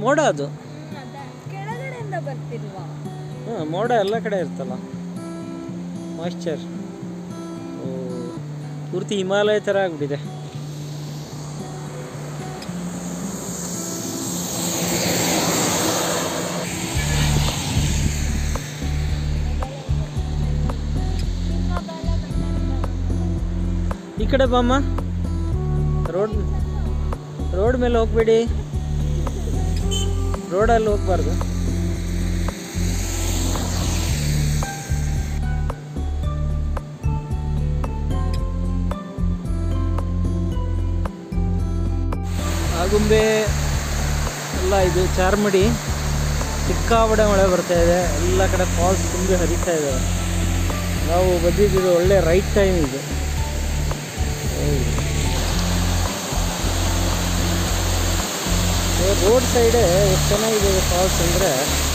ಮೋಡ ಅದು ಕೆಳಗಡೆಯಿಂದ ಬರ್ತಿಲ್ವಾ ಹಾಂ ಮೋಡ ಎಲ್ಲ ಕಡೆ ಇರ್ತಲ್ಲ ಮಾಯ್ಶ್ಚರ್ ಓ ಪೂರ್ತಿ ಹಿಮಾಲಯ ಥರ ಆಗ್ಬಿಟ್ಟಿದೆ ಈ ಕಡೆ ಬಾಮ್ಮ ರೋಡ್ ರೋಡ್ ಮೇಲೆ ಹೋಗ್ಬೇಡಿ ರೋಡಲ್ಲಿ ಹೋಗ್ಬಾರ್ದು ಆಗುಂಬೆ ಎಲ್ಲ ಇದು ಚಾರ್ಮಡಿ ಸಿಕ್ಕಾಪಟ್ಟೆ ಮಳೆ ಬರ್ತಾ ಇದೆ ಎಲ್ಲ ಕಡೆ ಫಾಲ್ಸ್ ತುಂಬಿ ಹರಿತಾ ಇದ್ದಾವೆ ನಾವು ಬಂದಿದ್ದು ಒಳ್ಳೆ ರೈಟ್ ಟೈಮ್ ಇದು ರೋಡ್ ಸೈಡೇ ಎಷ್ಟು ಚೆನ್ನಾಗಿದೆ ಫಾಲ್ಸ್ ಅಂದರೆ